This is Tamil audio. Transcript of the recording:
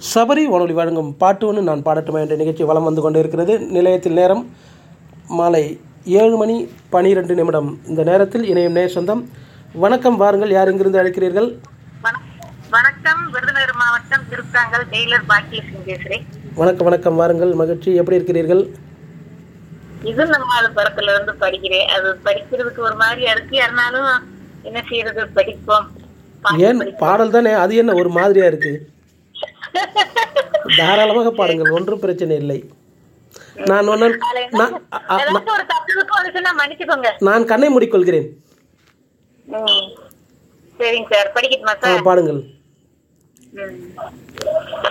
சபரி வானொலி வழங்கும் பாட்டு ஒன்று நான் பாடட்டுமா என்ற நிகழ்ச்சி வலம் வந்து கொண்டு இருக்கிறது நிலையத்தில் நேரம் மாலை ஏழு மணி பனிரெண்டு நிமிடம் இந்த நேரத்தில் இணையும் நேர் சொந்தம் வணக்கம் வாருங்கள் யார் எங்கிருந்து அழைக்கிறீர்கள் வண- வணக்கம் விருதுநகர் மாவட்டம் திருத்தாங்கல் டெய்லர் பாக்கியலட்சுமி பேசுறேன் வணக்கம் வணக்கம் வாருங்கள் மகிழ்ச்சி எப்படி இருக்கிறீர்கள் இது நம்ம அது படத்துல இருந்து படிக்கிறேன் அது படிக்கிறதுக்கு ஒரு மாதிரியா இருக்கு இருந்தாலும் என்ன செய்யறது படிப்போம் பாட்டு ஏன் படிப்போம். பாடல் தானே அது என்ன ஒரு மாதிரியா இருக்கு தாராளமாக பாடுங்கள் ஒன்றும் பிரச்சனை இல்லை நான் ஒன்று அதுல என்ன- நான் அ- அ- ஏதாச்சும் ஒரு தப்பு இருக்கும் வந்துச்சுன்னா மன்னிச்சுக்கோங்க நான் கண்ணை மூடிக்கொள்கிறேன் ம். சரிங்க சார் படிக்கட்டுமா ஆ, சார் பாடுங்கள் ம்.